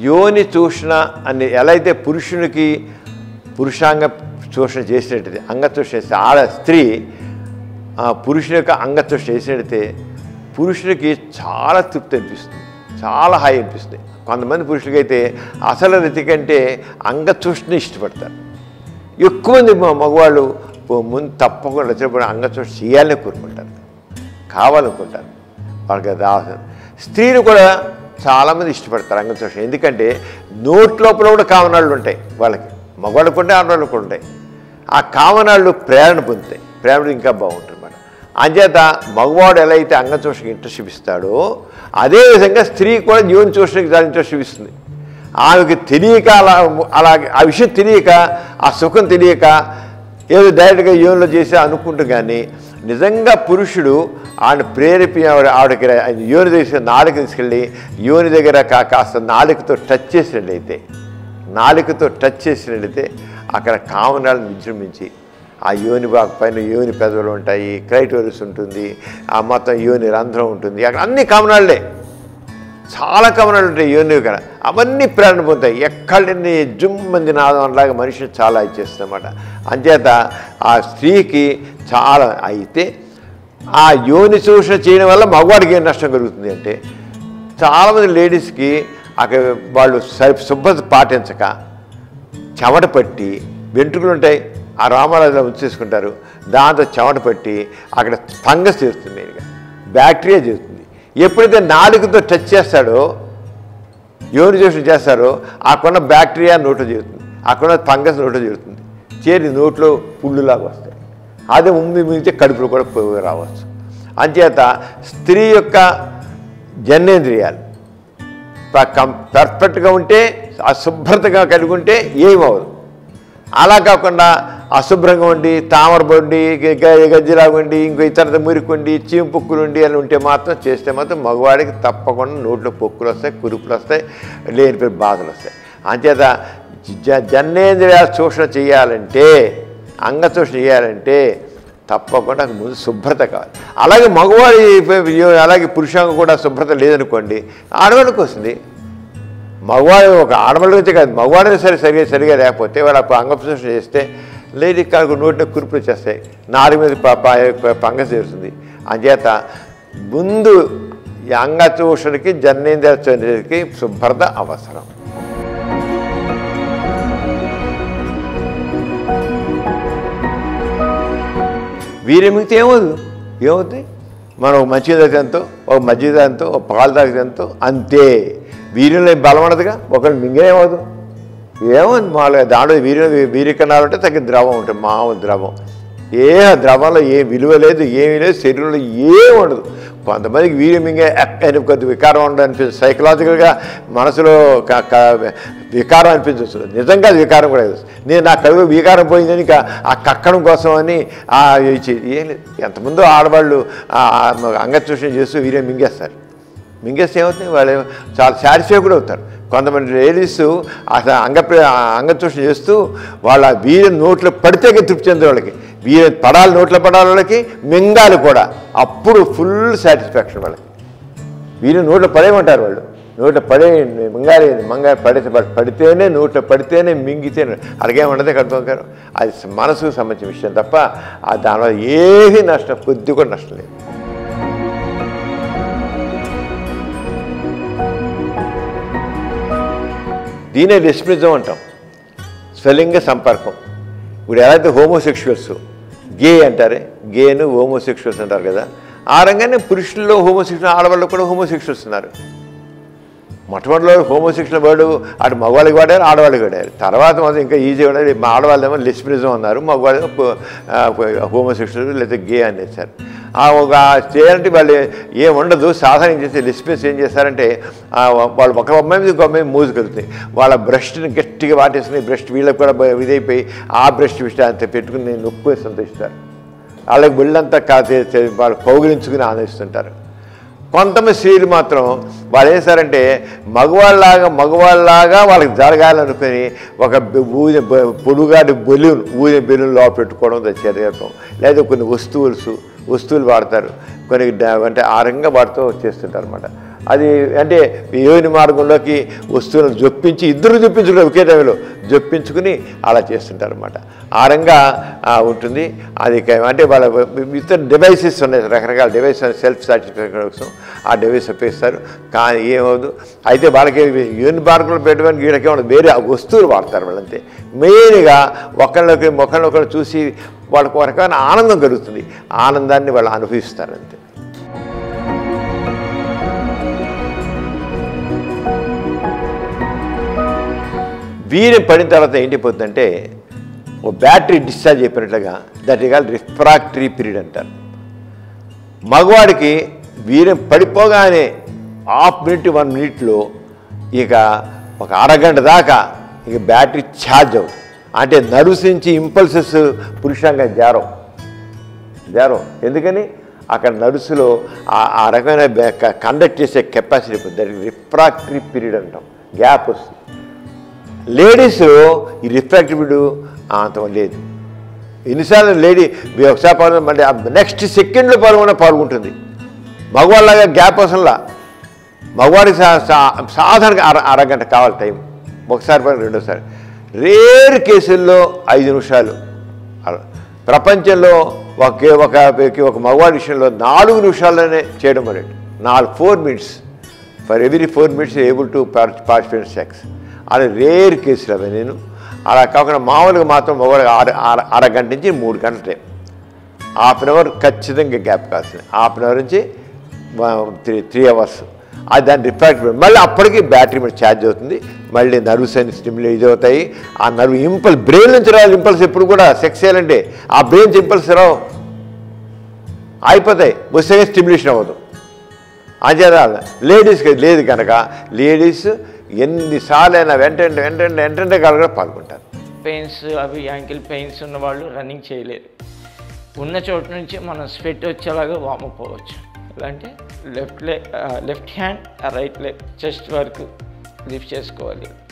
యోని చూషణ అని ఎలా అయితే పురుషునికి పురుషాంగ చూషణ చేసినట్టయితే అంగచూషణ చేస్తే ఆడ స్త్రీ ఆ పురుషుని యొక్క అంగచూషణ చేసినట్టయితే పురుషునికి చాలా తృప్తి అనిపిస్తుంది చాలా హాయి అనిపిస్తుంది కొంతమంది పురుషులకైతే అసలు రీతి కంటే అంగచూషణ ఇష్టపడతారు ఎక్కువ మంది మ- మగవాళ్ళు ఓ ముందు తప్పకుండా వచ్చినప్పుడు అంగచూషణ చేయాలని కోరుకుంటారు కావాలనుకుంటారు వాళ్ళకి అది అవసరం స్త్రీలు కూడా చాలామంది ఇష్టపడతారు అంగచూషణ ఎందుకంటే నోటి లోపల కూడా కామనాళ్ళు ఉంటాయి వాళ్ళకి మగవాళ్ళకు ఉంటే ఆడవాళ్ళకు కూడా ఉంటాయి ఆ కామనాళ్ళు ప్రేరణ పొందుతాయి ప్రేరణ ఇంకా బాగుంటుంది అన్నమాట అంచేత మగవాడు ఎలా అయితే అంగచూషణకి ఇంట్రెస్ట్ చూపిస్తాడో అదేవిధంగా స్త్రీ కూడా జీవన చూషణకి చాలా ఇంట్రెస్ట్ చూపిస్తుంది ఆమెకి తెలియక అలా అలాగే ఆ విషయం తెలియక ఆ సుఖం తెలియక ఏదో డైరెక్ట్గా యోనిలో చేసి అనుకుంటూ కానీ నిజంగా పురుషుడు ఆయన ప్రేరేపి ఆవిడ ఆవిడకి యోని దగ్గర నాలుక తీసుకెళ్ళి యోని దగ్గర కా- కాస్త నాలుకతో టచ్ చేసినట్లయితే నాలుకతో టచ్ చేసినట్లయితే అక్కడ కామనాలను విజృంభించి ఆ యోని బాగా పైన యోని పెదవులు ఉంటాయి క్రైటోరిస్ ఉంటుంది ఆ మొత్తం యోని రంధ్రం ఉంటుంది అక్కడ అన్ని కామనాళ్ళే చాలా కమనాలు ఉంటాయి యోని కదా అవన్నీ ప్రేరణ పొందుతాయి ఎక్కడిని జుమ్మంది నాదంలాగా మనిషిని చాలా ఇచ్చేస్తుందన్నమాట అంచేత ఆ స్త్రీకి చాలా అయితే ఆ యోని చూషణ చేయడం వల్ల మగవాడికి ఏం నష్టం కలుగుతుంది అంటే చాలామంది లేడీస్కి అక్కడ వాళ్ళు సరి శుభ్రత పాటించక చెమట పట్టి వెంట్రుకలు ఉంటాయి ఆ రామారాజులో ఉంచేసుకుంటారు దాంతో చెమట పట్టి అక్కడ ఫంగస్ చేస్తుంది మెయిన్గా బ్యాక్టీరియా చేస్తుంది ఎప్పుడైతే నాలుగుతో టచ్ చేస్తాడో యోని చూసి చేస్తారో అక్కడున్న బ్యాక్టీరియా నోట్లో చేరుతుంది అక్కడున్న ఫంగస్ నోట్లో చేరుతుంది చేరి నోట్లో పుళ్ళులాగా వస్తాయి అదే ఉమ్మి మిగితే కడుపులో కూడా పొగ రావచ్చు అంచేత స్త్రీ యొక్క జనేంద్రియాలు ప- కం- పర్ఫెక్ట్గా ఉంటే అశుభ్రతగా కలిగి ఉంటే ఏమవదు అలా కాకుండా అశుభ్రంగా ఉండి తామరపండి గజ్జిలాగా ఉండి ఇంకో ఇతర మురికుండి చీము పొక్కులు ఉండి అని ఉంటే మాత్రం చేస్తే మాత్రం మగవాడికి తప్పకుండా నోట్లో పొక్కులు వస్తాయి కురుపులు వస్తాయి లేని బాధలు వస్తాయి అంచేత జ జన్నేంద్రియ శోషణ చేయాలంటే అంగశోషణ చేయాలంటే తప్పకుండా ముందు శుభ్రత కావాలి అలాగే మగవాడి అలాగే పురుషాంగం కూడా శుభ్రత లేదనుకోండి ఆడవాళ్ళకి వస్తుంది మగవాడు ఒక ఆడవాళ్ళ గురించి కాదు మగవాడిని సరే సరిగా సరిగా లేకపోతే వాడు అప్పుడు అంగప్రదర్శన చేస్తే లేడీ కాకు నోటిని కురుపులు వచ్చేస్తాయి నాలుగు మీద ప- ప- పంగ చేరుతుంది అంచేత ముందు ఈ అంగచూషణకి జన్నేంద్రకి శుభ్రత అవసరం వీరెమిగితే ఏమవుదు ఏమవుతుంది మనం ఒక మంచి తాగితేంతో ఒక మజ్జిగ తాగితే ఒక పాలు తాగితేంతో అంతే వీర్యంలో ఏం బలం ఉండదుగా ఒకళ్ళు మింగేమవుదు ఏముంది మామూలుగా దాంట్లో వీర్యం వీరికణాలు ఉంటే తగ్గ ద్రవం ఉంటుంది మామూలు ద్రవం ఏ ద్రవంలో ఏ విలువ లేదు ఏమీ లేదు శరీరంలో ఏం ఉండదు కొంతమందికి వీర్యం మింగే అని కొద్ది వికారం ఉండదు అనిపిస్తుంది సైకలాజికల్గా మనసులో క- క- వికారం అనిపించవచ్చు నిజంగా అది వికారం కూడా లేదు నేను నా కడుగు వికారం పోయిందని ఇంకా ఆ కక్కడం కోసం అని ఆ ఇచ్చి- ఏం లేదు ఎంతమందో ఆడవాళ్ళు ఆ అంగచూషణ చేస్తూ వీర్యం మింగేస్తారు మింగేస్తే ఏమవుతుంది వాళ్ళు చాలా సాటిస్ఫై కూడా అవుతారు కొంతమంది లేడీస్ అసలు అంగ అంగచూషణ చేస్తూ వాళ్ళ వీర్యం నోట్లో పడితే తృప్తి చెందే వాళ్ళకి వీర్యం పడాలి నోట్లో పడాలి వాళ్ళకి మింగాలి కూడా అప్పుడు ఫుల్ సాటిస్ఫాక్షన్ వాళ్ళకి వీళ్ళు నోట్లో పడేయమంటారు వాళ్ళు నోట్లో పడే మింగాలి మంగాలి పడితే పడితేనే నోట్లో పడితేనే మింగితేనే అలాగే ఉండదు కడుపుకారు అది మనసుకు సంబంధించిన విషయం తప్ప ఆ దానివల్ల ఏమీ నష్టం కొద్ది కూడా నష్టం లేదు దీనే లెస్మిజం అంటాం స్వలింగ సంపర్కం ఇప్పుడు ఎలా అయితే హోమోసెక్షువల్స్ గే అంటారే గేను హోమోసెక్షువల్స్ అంటారు కదా ఆ రంగానే పురుషుల్లో హోమోసెక్షువల్ ఆడవాళ్ళు కూడా హోమోసెక్షువల్స్ ఉన్నారు మొట్టమొదటిలో హోమోసెక్షువల్ వర్డ్ అటు మగవాళ్ళకి వాడారు ఆడవాళ్ళకి వాడారు తర్వాత మాత్రం ఇంకా ఈజీ ఉండదు మా ఆడవాళ్ళేమో లెస్మిజం అన్నారు మగవాళ్ళేమో హోమోసెక్షువల్ లేదా గే అనేసారు ఆ ఒక చేయాలంటే వాళ్ళు ఏం ఉండదు సాధన చేసి లెస్మిస్ ఏం చేస్తారంటే ఆ వాళ్ళు ఒక అమ్మాయి మీద ఇంకో అమ్మాయి మోజు కలుగుతాయి వాళ్ళ బ్రష్ని గట్టిగా వాటేసుకుని బ్రష్ వీళ్ళకి కూడా బ- ఇదైపోయి ఆ బ్రష్ విషయం అంత పెట్టుకుని నొక్కు సంతోషిస్తారు వాళ్ళకి ఒళ్ళంతా కాసే వాళ్ళు కౌగిలించుకుని ఆనందిస్తుంటారు కొంతమంది స్త్రీలు మాత్రం వాళ్ళు ఏం చేస్తారంటే మగవాళ్ళలాగా మగవాళ్ళలాగా వాళ్ళకి జరగాలనుకుని ఒక బె- ఊదిన బ- పొడుగాటి బెలూన్ ఊదిన బెలూన్ లోపల పెట్టుకోవడం చేరగడం లేదా కొన్ని వస్తువులు వస్తువులు వాడతారు కొన్ని డ- అంటే ఆ రంగా వాడుతూ చేస్తుంటారు అనమాట అది అంటే యోని మార్గంలోకి వస్తువులను జొప్పించి ఇద్దరు జొప్పించుకుని ఒకే టైంలో జొప్పించుకుని అలా చేస్తుంటారు అనమాట ఆ రంగా ఆ, ఉంటుంది అది క- అంటే వాళ్ళ ఇతర డివైసెస్ ఉన్నాయి రకరకాల డివైస్ సెల్ఫ్ సాటిస్ఫాక్షన్ కోసం ఆ డివైస్ ఉపయోగిస్తారు కానీ ఏమవుదు అయితే వాళ్ళకి యూని మార్గంలో పెట్టడానికి వీళ్ళకి ఉండదు వేరే ఆ వస్తువులు వాడతారు వాళ్ళంతే మెయిన్గా ఒకళ్ళకి ఒకళ్ళొకళ్ళు చూసి వాళ్ళకు ఒక రకమైన ఆనందం కలుగుతుంది ఆనందాన్ని వాళ్ళు అనుభవిస్తారు అంతే వీర్యం పడిన తర్వాత ఏంటి పోతుందంటే ఓ బ్యాటరీ డిశ్చార్జ్ చెప్పినట్లుగా దట్ ఇకాల్ రిఫ్రాక్టరీ పీరియడ్ అంటారు మగవాడికి వీర్యం పడిపోగానే హాఫ్ మినిట్ వన్ మినిట్లో ఇక ఒక అరగంట దాకా ఇక బ్యాటరీ ఛార్జ్ అవుతుంది అంటే నర్వ్స్ నుంచి ఇంపల్సెస్ పురుషాంగం జారం జారం ఎందుకని అక్కడ నర్సులో ఆ- ఆ రకమైన కండక్ట్ చేసే కెపాసిటీ దానికి రిఫ్రాక్టరీ పీరియడ్ అంటాం గ్యాప్ వస్తుంది లేడీస్ ఈ రిఫ్రాక్టివిటీ అంత లేదు ఎన్నిసార్లు లేడీ మీ ఒకసారి పాల్గొన్న మళ్ళీ నెక్స్ట్ సెకండ్లో పాల్గొన్న పాల్గొంటుంది మగవాళ్ళగా గ్యాప్ అసలు మగవాడికి సా- సా- సాధారణంగా అర అరగంట కావాలి టైం ఒకసారి పని రెండోసారి రేర్ కేసుల్లో ఐదు నిమిషాలు అలా. ప్రపంచంలో ఒక ఒక ఒక మగవాడి విషయంలో నాలుగు నిమిషాల్లోనే చేయడం అనేది నాలుగు four minutes for every four minutes able to participate sex అది రేర్ కేసులు అవి నేను అలా కాకుండా మామూలుగా మాత్రం మగవాడికి ఆరు ఆరు అరగంట నుంచి మూడు గంటల టైం హాఫ్ అన్ అవర్ ఖచ్చితంగా గ్యాప్ కావాల్సింది హాఫ్ అన్ అవర్ నుంచి త్రీ త్రీ అవర్స్ అది దాన్ని రిఫ్రాక్ట్ మళ్ళీ అప్పటికి బ్యాటరీ మీద ఛార్జ్ అవుతుంది మళ్ళీ నర్వ్స్ అన్ని స్టిమ్యులేట్ ఇది అవుతాయి ఆ నర్వ్ ఇంపల్స్ బ్రెయిన్ నుంచి రావాలి ఇంపల్స్ ఎప్పుడు కూడా సెక్స్ చేయాలంటే ఆ బ్రెయిన్ ఇంపల్స్ రావు అయిపోతాయి వస్తే స్టిమ్యులేషన్ అవ్వదు అంచేత లేడీస్కి లేదు కనుక లేడీస్ ఎన్నిసార్లు అయినా వెంటనే వెంటనే వెంటనే కలగ పాల్గొంటారు పెయిన్స్ అవి యాంకిల్ పెయిన్స్ ఉన్న వాళ్ళు రన్నింగ్ చేయలేరు ఉన్న చోటు నుంచి మనం స్వెట్ వచ్చేలాగా వామప్ అవ్వచ్చు ఎలా అంటే left leg left hand right leg chest వరకు లిఫ్ట్ చేసుకోవాలి